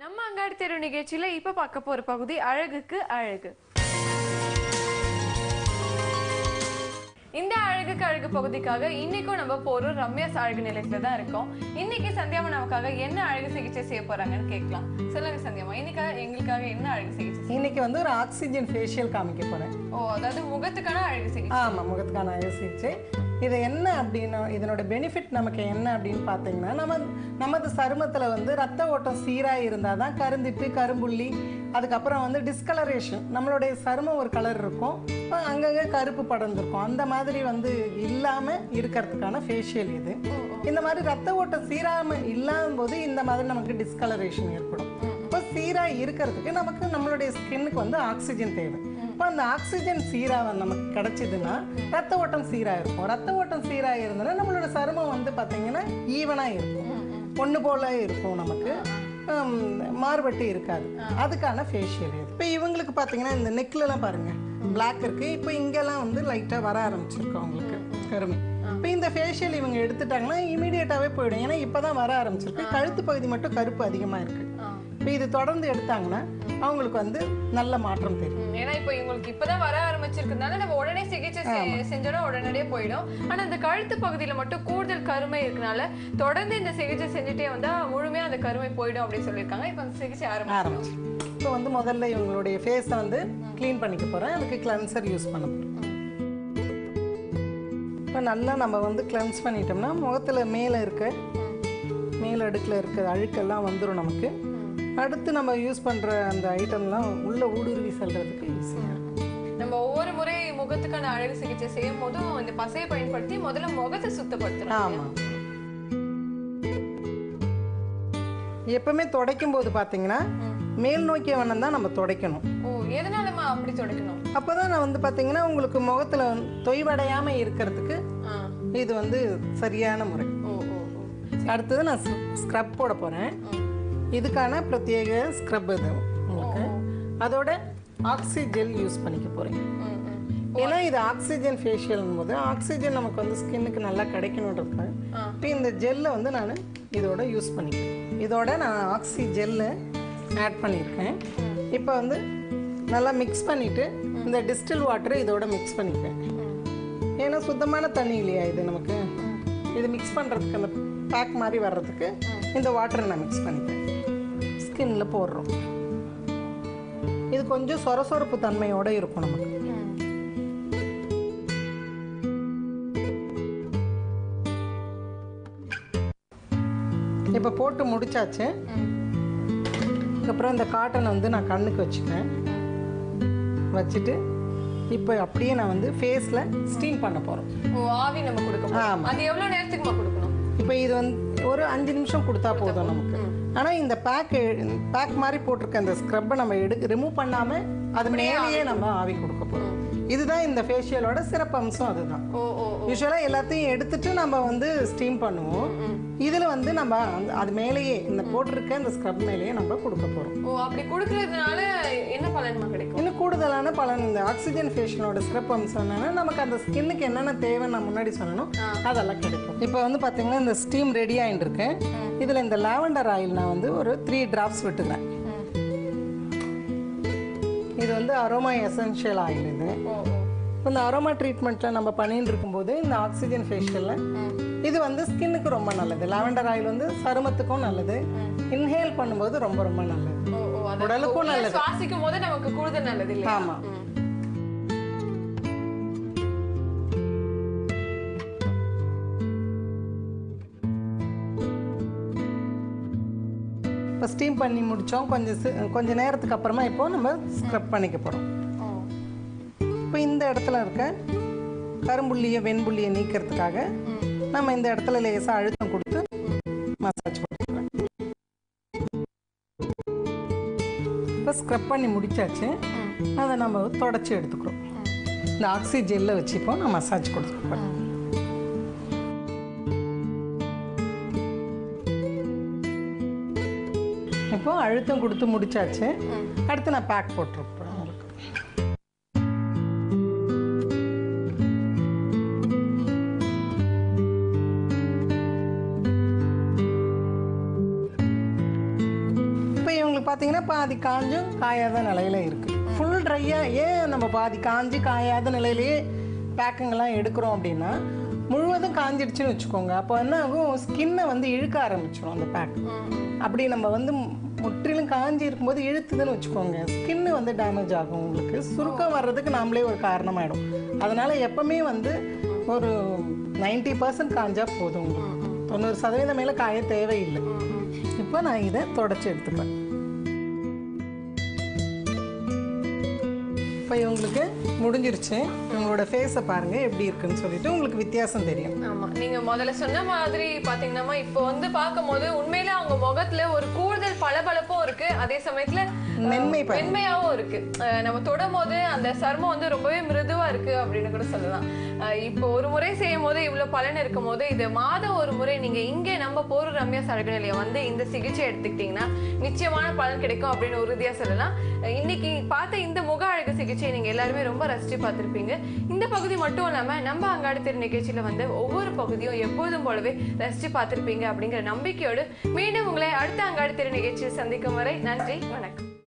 நம்ம அங்காடி தெரு நிகழ்ச்சியில இப்ப பார்க்க போற பகுதி அழகுக்கு அழகு இந்த அழகுக்கு அழகு பகுதிக்காக இன்னைக்கும் நம்ம போறோம் ரம்யாஸ் அழகு நிலையத்துல தான் இருக்கோம் இன்னைக்கு சந்தியாமா நமக்காக என்ன அழகு சிகிச்சை செய்ய போறாங்கன்னு கேட்கலாம் சொல்லுங்க சந்தியாமா இன்னைக்காக எங்களுக்காக என்ன அழகு சிகிச்சை செய்ய- இன்னைக்கு வந்து ஒரு ஆக்சிஜன் ஃபேஷியல் காமிக்க போறேன் ஓ அதாவது முகத்துக்கான அழகு சிகிச்சை ஆமாம் முகத்துக்கான அழகு சிகிச்சை இது என்ன அப்படின்னா இதனோட பெனிஃபிட் நமக்கு என்ன அப்படின்னு பார்த்தீங்கன்னா நம்ம நமது சருமத்தில் வந்து ரத்த ஓட்டம் சீராக இருந்தால் தான் கருந்திட்டு கரும்புள்ளி அதுக்கப்புறம் வந்து டிஸ்கலரேஷன் நம்மளுடைய சருமம் ஒரு கலர் இருக்கும் அஹ் அங்கங்கே கருப்பு படர்ந்துருக்கும் அந்த மாதிரி வந்து இல்லாமல் இருக்கிறதுக்கான ஃபேஷியல் இது இந்த மாதிரி ரத்த ஓட்டம் சீராமல் இல்லாம போது இந்த மாதிரி நமக்கு டிஸ்கலரேஷன் ஏற்படும் இப்போ சீராக இருக்கிறதுக்கு நமக்கு நம்மளுடைய ஸ்கின்னுக்கு வந்து ஆக்சிஜன் தேவை இப்போ அந்த ஆக்சிஜன் சீராக நமக்கு கிடைச்சதுன்னா ரத்த ஓட்டம் சீராக இருக்கும் ரத்த ஓட்டம் சீராக இருந்ததுன்னா நம்மளோட சருமம் வந்து பார்த்தீங்கன்னா ஈவனாக இருக்கும் ஒன்று போல இருக்கும் நமக்கு ஹம், மாறுபட்டு இருக்காது அதுக்கான ஃபேஷியல் இது இப்போ இவங்களுக்கு பார்த்தீங்கன்னா இந்த நெக்லலாம் பாருங்கள் பிளாக் இருக்குது இப்போ இங்கெல்லாம் வந்து லைட்டாக வர ஆரம்பிச்சிருக்கு அவங்களுக்கு கருமை இப்போ இந்த ஃபேஷியல் இவங்க எடுத்துட்டாங்கன்னா இமீடியட்டாகவே போயிடும் ஏன்னா இப்போ தான் வர ஆரம்பிச்சிருக்கு கழுத்து பகுதி மட்டும் கருப்பு அதிகமாக இருக்குது இப்போ இது தொடர்ந்து எடுத்தாங்கன்னா அவங்களுக்கு வந்து நல்ல மாற்றம் தெரியும் ம், ஏன்னா இப்போ இவங்களுக்கு இப்பதான் வர ஆரம்பிச்சிருக்கிறதுனால நம்ம உடனே சிகிச்சை செ- செஞ்சோம்னா உடனடியே போயிடும் ஆனா இந்த கழுத்து பகுதியில மட்டும் கூடுதல் கருமை இருக்கனால தொடர்ந்து இந்த சிகிச்சை செஞ்சுட்டே வந்தா முழுமையா அந்த கருமை போயிடும் அப்படின்னு சொல்லியிருக்காங்க இப்போ அந்த சிகிச்சை ஆரம்பிச்சு ஆரம்பிச்சு இப்போ வந்து முதல்ல இவங்களுடைய ஃபேஸை வந்து க்ளீன் பண்ணிக்க போகிறேன் அதுக்கு கிளென்சர் யூஸ் பண்ண போகிறேன் இப்போ நல்லா நம்ம வந்து கிளென்ஸ் பண்ணிட்டோம்னா முகத்தில் மேலே இருக்க மேல் அடுக்கில் இருக்க அழுக்கெல்லாம் வந்துடும் நமக்கு அடுத்து நம்ம யூஸ் பண்ணுற அந்த ஐட்டம்லாம் உள்ள ஊடுருவி செல்றதுக்கு ஈஸியாக இருக்கும் நம்ம ஒவ்வொரு முறை முகத்துக்கான அழகு சிகிச்சை செய்யும் போதும் இந்த பசையை பயன்படுத்தி முதல்ல முகத்தை சுத்தப்படுத்தணும் ஆமாம் எப்பவுமே துடைக்கும் போது பார்த்தீங்கன்னா மேல் நோக்கிய வண்ணம் தான் நம்ம துடைக்கணும் ஓ எதனாலமா அப்படி தொடக்கணும் அப்போ தான் நான் வந்து பார்த்தீங்கன்னா உங்களுக்கு முகத்தில் தொய்வடையாமல் இருக்கிறதுக்கு ஆ. இது வந்து சரியான முறை ஓ ஓ ஓ அடுத்தது நான் ஸ்க்ரப் போட போகிறேன் இதுக்கான பிரத்யேக ஸ்க்ரப் இது உங்களுக்கு அதோட ஆக்சி ஜெல் யூஸ் பண்ணிக்க போகிறேன் ம், ம். ஏன்னா இது ஆக்சிஜன் ஃபேஷியல்னும் போது ஆக்சிஜன் நமக்கு வந்து ஸ்கின்னுக்கு நல்லா கிடைக்கணுன்றதுக்காக இப்போ இந்த ஜெல்லை வந்து நான் இதோட யூஸ் பண்ணிக்கிறேன் இதோட நான் ஆக்சி ஜெல்லு ஆட் பண்ணியிருக்கேன் இப்போ வந்து நல்லா மிக்ஸ் பண்ணிவிட்டு இந்த டிஸ்டில் வாட்டரை இதோட மிக்ஸ் பண்ணிக்கிறேன் ஏன்னா சுத்தமான தண்ணி இல்லையா இது நமக்கு இது மிக்ஸ் பண்ணுறதுக்கு அந்த பேக் மாதிரி வர்றதுக்கு இந்த வாட்டரை நான் மிக்ஸ் பண்ணிக்கிறேன் ஸ்கின்ல போடுறோம் இது கொஞ்சம் சொரசொரப்பு தன்மையோட இருக்கும் நமக்கு இப்போ போட்டு முடிச்சாச்சு அதுக்கப்புறம் இந்த காட்டனை வந்து நான் கண்ணுக்கு வச்சுக்கிறேன் வச்சுட்டு இப்போ அப்படியே நான் வந்து ஃபேஸில் ஸ்டீம் பண்ண போகிறோம் ஓ ஆவி நம்ம கொடுக்க போறோம். ஆமா. அது எவ்வளவு நேரத்துக்குமா கொடுக்கணும் இப்போ இது வந்து ஒரு அஞ்சு நிமிஷம் கொடுத்தா போதும் நமக்கு ஆனால் இந்த பேக் பேக் மாதிரி போட்டிருக்க இந்த ஸ்க்ரப்பை நம்ம எடு ரிமூவ் பண்ணாமல் அது மேலேயே நம்ம ஆவி கொடுக்க போகிறோம் இதுதான் இந்த ஃபேஷியலோட சிறப்பு அம்சம் அதுதான் ஓ ஓ யூஸ்வலாக எல்லாத்தையும் எடுத்துட்டு நம்ம வந்து ஸ்டீம் பண்ணுவோம் இதில் வந்து நம்ம அந்த- அது மேலேயே இந்த போட்டிருக்க இந்த ஸ்க்ரப் மேலேயே நம்ம கொடுக்க போகிறோம் ஓ அப்படி கொடுக்கறதுனால என்ன பலன்மா கிடைக்கும் இன்னும் கூடுதலான பலன் இந்த ஆக்சிஜன் ஃபேஷியலோட சிறப்பு அம்சம் என்னன்னா நமக்கு அந்த ஸ்கின்னுக்கு என்னென்ன தேவை நான் முன்னாடி சொன்னனோ அதெல்லாம் கிடைக்கும் இப்போ வந்து பார்த்தீங்கன்னா இந்த ஸ்டீம் ரெடி ஆகிட்டு இருக்கேன் இதில் இந்த லாவெண்டர் ஆயில் நான் வந்து ஒரு த்ரீ டிராப்ஸ் விட்டுக்கிறேன் இது வந்து அரோமா எசென்ஷியல் ஆயில் இது ஓ ஓ இப்போ இந்த அரோமா ட்ரீட்மெண்ட்டில் நம்ம பண்ணிட்டு இருக்கும்போது இந்த ஆக்சிஜன் ஃபேஷியலில் இது வந்து ஸ்கின்னுக்கு ரொம்ப நல்லது லாவெண்டர் ஆயில் வந்து சருமத்துக்கும் நல்லது இன்ஹேல் பண்ணும்போது ரொம்ப ரொம்ப நல்லது ஓ ஓ அது உடலுக்கும் உள்ள நல்லது. சுவாசிக்கும் போது நமக்கு கூடுதல் நல்லது இல்லையா ஆமாம் ம். இப்போ ஸ்டீம் பண்ணி முடித்தோம் கொஞ்சம் சி- கொஞ்சம் நேரத்துக்கு அப்புறமா இப்போ நம்ம ஸ்க்ரப் பண்ணிக்க போகிறோம் ஓ இப்போ இந்த இடத்துல இருக்க கரும்புள்ளியை வெண்புள்ளியை நீக்கிறதுக்காக நம்ம இந்த இடத்துல லேசாக அழுத்தம் கொடுத்து மசாஜ் பண்ணிக்கலாம் இப்போ ஸ்க்ரப் பண்ணி முடிச்சாச்சு அதை நம்ம தொடச்சி எடுத்துக்கிறோம் இந்த ஆக்சி ஜெல்லை வச்சு இப்போ நான் மசாஜ் கொடுத்துருப்பேன் இப்போ அழுத்தம் கொடுத்து முடிச்சாச்சு அடுத்து நான் பேக் போட்டிருப்பேன் உங்களுக்கு உங்களுக்கு பார்த்தீங்கன்னா பாதி காஞ்சும் காயாத நிலையில இருக்கு ஃபுல் ட்ரையாக ஏன் நம்ம பாதி காஞ்சு காயாத நிலையிலேயே பேக்குங்கெல்லாம் எடுக்கிறோம் அப்படின்னா முழுவதும் காஞ்சிடுச்சுன்னு வச்சுக்கோங்க அப்போ என்ன ஆகும் ஸ்கின்னை வந்து இழுக்க ஆரம்பிச்சிடும் அந்த பேக் அப்படி நம்ம வந்து முற்றிலும் காஞ்சி இருக்கும்போது இழுத்துதுன்னு வச்சுக்கோங்க ஸ்கின்னு வந்து டேமேஜ் ஆகும் உங்களுக்கு சுருக்கம் வர்றதுக்கு நாமளே ஒரு காரணமாயிடும் அதனால எப்பவுமே வந்து ஒரு 90% பர்சன்ட் காஞ்சா போதும் உங்களுக்கு தொண்ணூறு சதவீதம் மேலே காய தேவையில்லை இப்போ நான் இதை தொடச்சி எடுத்துப்பேன் இப்போ இவங்களுக்கு முடிஞ்சிருச்சு உங்களோட ஃபேஸை பாருங்க எப்படி இருக்குன்னு சொல்லிட்டு உங்களுக்கு வித்தியாசம் தெரியும் ஆமா நீங்க முதல்ல சொன்ன மாதிரி பாத்தீங்கன்னா இப்போ வந்து பார்க்கும்போது உண்மையில அவங்க முகத்துல ஒரு கூடுதல் பளபளப்பும் இருக்கு அதே சமயத்துல அஹ், மென்மை பாருங்க. மென்மையாவும் இருக்கு அஹ், நம்ம தொடும் போது அந்த சர்மம் வந்து ரொம்பவே மிருதுவா இருக்கு அப்படின்னு கூட சொல்லலாம் அஹ், இப்போ ஒரு முறை செய்யும் போது இவ்வளவு பலன் இருக்கும் போது இது மாதம் ஒரு முறை நீங்க இங்க நம்ம போர் ரம்யா சரகு நிலையம் வந்து இந்த சிகிச்சை எடுத்துக்கிட்டீங்கன்னா நிச்சயமான பலன் கிடைக்கும் அப்படின்னு உறுதியா சொல்லலாம் அஹ், இன்னைக்கு பார்த்த இந்த முக அழகு சிகிச்சை நீங்க எல்லாருமே ரொம்ப ரசிச்சு பார்த்திருப்பீங்க இந்த பகுதி மட்டும் இல்லாம நம்ம அங்காடி திரு நிகழ்ச்சியில வந்து ஒவ்வொரு பகுதியும் எப்போதும் போலவே ரசிச்சு பார்த்திருப்பீங்க அப்படிங்கிற நம்பிக்கையோடு மீண்டும் உங்களை அடுத்த அங்காடி திரு நிகழ்ச்சியில் சந்திக்கும் வரை நன்றி வணக்கம்